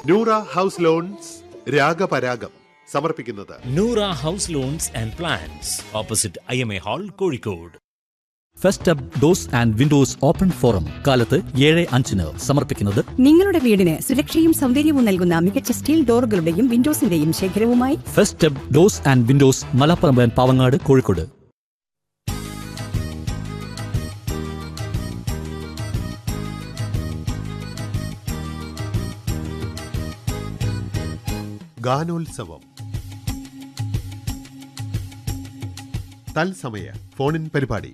Noora house loans Ragaparagam സമർപ്പിക്കുന്നത് Noora house loans and plans opposite I M A hall Kozhikode first up doors and windows open forum കാലത്ത് ഏഴ് അഞ്ചിന് സമർപ്പിക്കുന്നത് നിങ്ങളുടെ വീടിന് സുരക്ഷയും സൗന്ദര്യവും നൽകുന്ന മികച്ച സ്റ്റീൽ ഡോറുകളുടെയും വിൻഡോസിന്റെയും ശേഖരവുമായി first up doors and windows Malappuram Pavangad Kozhikode ഗാനോത്സവം തത്സമയ ഫോണിൻ പരിപാടി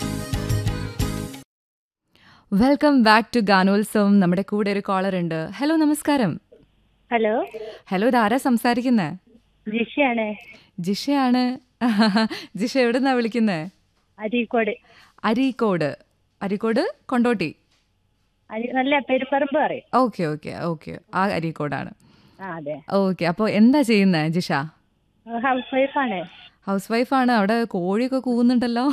വെൽക്കം ബാക്ക് ടു ഗാനോത്സവം നമ്മുടെ കൂടെ ഒരു കോളർ ഉണ്ട് ഹലോ നമസ്കാരം ഹലോ ഹലോ ഇതാരാ സംസാരിക്കുന്നേ ജിഷയാണ് ജിഷയാണ് ജിഷ എവിടുന്നാ വിളിക്കുന്നേ അരീക്കോട് അരീക്കോട് അരീക്കോട് കൊണ്ടോട്ടി അരി നല്ല പെരുമ്പറമ്പ് പറയും ഓക്കെ ഓക്കെ ഓക്കെ ആ അരീക്കോടാണ് ആ അതെ ഓക്കെ അപ്പോൾ എന്താ ചെയ്യുന്നേ ജിഷ ഹൗസ് വൈഫാണ് ഹൗസ് വൈഫാണ് അവിടെ കോഴിയൊക്കെ കൂവുന്നുണ്ടല്ലോ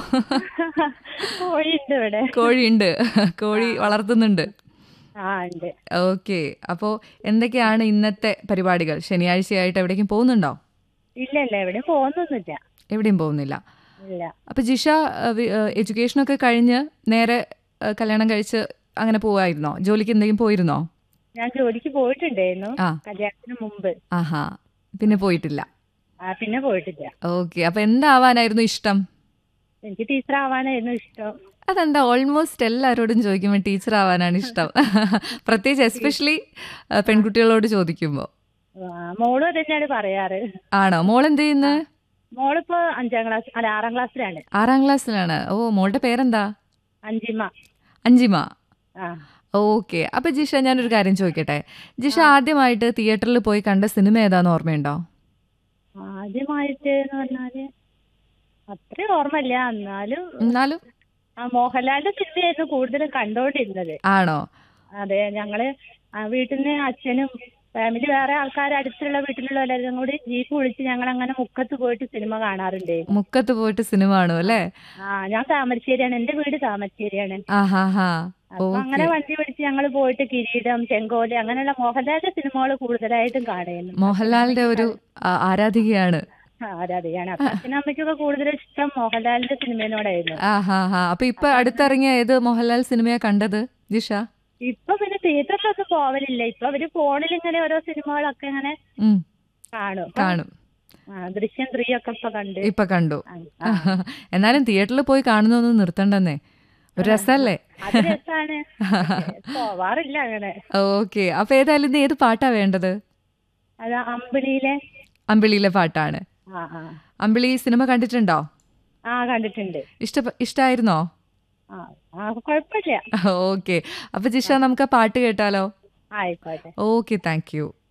കോഴിയുണ്ട് ഇവിടെ കോഴിയുണ്ട് കോഴി വളർത്തുന്നുണ്ട് ആ ഉണ്ട് ഓക്കെ അപ്പോൾ എന്തൊക്കെയാണ് ഇന്നത്തെ പരിപാടികൾ ശനിയാഴ്ചയായിട്ട് എവിടേക്കും പോകുന്നുണ്ടോ ഇല്ല ഇല്ല എവിടെയും പോകുന്നൊന്നുമില്ല എവിടെയും പോകുന്നില്ല ഇല്ല അപ്പൊ ജിഷ എഡ്യൂക്കേഷനൊക്കെ കഴിഞ്ഞ് നേരെ അഹ് കല്യാണം കഴിച്ച് അങ്ങനെ പോവായിരുന്നോ ജോലിക്ക് എന്തെങ്കിലും പോയിരുന്നോ ഞാൻ ജോലിക്ക് പോയിട്ടുണ്ടായിരുന്നു ആ. കല്യാണത്തിന് മുമ്പ് ആഹാ പിന്നെ പോയിട്ടില്ല ആ പിന്നെ പോയിട്ടില്ല ഓക്കെ അപ്പൊ എന്താവാനായിരുന്നു ഇഷ്ടം എനിക്ക് ടീച്ചർ ആവാനായിരുന്നു ഇഷ്ടം അതെന്താ ഓൾമോസ്റ്റ് എല്ലാവരോടും ചോദിക്കുമ്പോൾ ടീച്ചർ ആവാനാണ് ഇഷ്ടം പ്രത്യേകിച്ച് എസ്പെഷ്യലി പെൺകുട്ടികളോട് ചോദിക്കുമ്പോൾ ആ, മോളും അത് തന്നെയാണ് പറയാറ് ആണോ മോൾ എന്ത് ചെയ്യുന്നത് മോളിപ്പോ അഞ്ചാം ക്ലാസ് അല്ല ആറാം ക്ലാസ്സിലാണ് ആറാം ക്ലാസ്സിലാണ് ഓ മോളുടെ പേരെന്താ അഞ്ചിമ അഞ്ചിമ ആ ഓക്കെ അപ്പൊ ജിഷ ഞാനൊരു കാര്യം ചോദിക്കട്ടെ ജിഷ ആദ്യമായിട്ട് തിയേറ്ററിൽ പോയി കണ്ട സിനിമ ഏതാന്ന് ഓർമ്മയുണ്ടോ ആദ്യമായിട്ട് എന്ന് പറഞ്ഞാല് അത്ര ഓർമ്മയില്ല എന്നാലും എന്നാലും ആ മോഹൻലാലിന്റെ സിനിമയായിരുന്നു കൂടുതലും കണ്ടോണ്ടിരുന്നത് ആണോ അതെ ഞങ്ങള് ആ വീട്ടിൽ നിന്ന് അച്ഛനും ഫാമിലി വേറെ ആൾക്കാർ അടുത്തുള്ള വീട്ടിലുള്ള എല്ലാവരും കൂടി ജീപ്പ് വിളിച്ച് ഞങ്ങൾ അങ്ങനെ മുക്കത്ത് പോയിട്ട് സിനിമ കാണാറുണ്ട് മുക്കത്ത് പോയിട്ട് സിനിമ കാണും അല്ലേ ആ ഞാൻ താമരശ്ശേരിയാണ് എന്റെ വീട് താമരശ്ശേരിയാണ് ആഹാ ഹാ അപ്പൊ അങ്ങനെ വണ്ടി വിളിച്ച് ഞങ്ങൾ പോയിട്ട് കിരീടം ചെങ്കോല് അങ്ങനെയുള്ള മോഹൻലാലിന്റെ സിനിമകൾ കൂടുതലായിട്ടും കാണുന്നു മോഹൻലാലിന്റെ ഒരു ആ, ആരാധികയാണ് ആരാധകയാണ് അപ്പൊ അച്ഛനും അമ്മയ്ക്കൊക്കെ കൂടുതൽ ഇഷ്ടം മോഹൻലാലിന്റെ സിനിമയോടായിരുന്നു ആഹാ ഹാ അപ്പൊ ഇപ്പൊ അടുത്തിറങ്ങിയ ഏത് മോഹൻലാൽ സിനിമയാ കണ്ടത് ജിഷ ഇപ്പൊ പിന്നെ തിയേറ്ററിലൊന്നും പോവലില്ല ഇപ്പൊ അവര് ഫോണിൽ ഇങ്ങനെ ഓരോ സിനിമകളൊക്കെ ഇങ്ങനെ ഉം കാണും കാണും ആ, ദൃശ്യം ത്രീ ഒക്കെ ഇപ്പൊ കണ്ട് ഇപ്പൊ കണ്ടു ആ, എന്നാലും തിയേറ്ററിൽ പോയി കാണുന്നൊന്നും നിർത്തണ്ടെന്നേ ഒരു രസല്ലേ അത് രസാണ് പോവാറില്ല അങ്ങനെ ഓക്കെ അപ്പൊ ഏതായാലും ഇന്ന് ഏത് പാട്ടാ വേണ്ടത് അത് അമ്പിളിയിലെ അമ്പിളിയിലെ പാട്ടാണ് ആ ആ അമ്പിളി സിനിമ കണ്ടിട്ടുണ്ടോ ആ കണ്ടിട്ടുണ്ട് ഇഷ്ട ഇഷ്ടായിരുന്നോ ആ ആ കുഴപ്പമില്ല ഓക്കെ അപ്പൊ ജിഷ നമുക്ക് ആ പാട്ട് കേട്ടാലോ ആയിക്കോട്ടെ ഓക്കെ താങ്ക് യു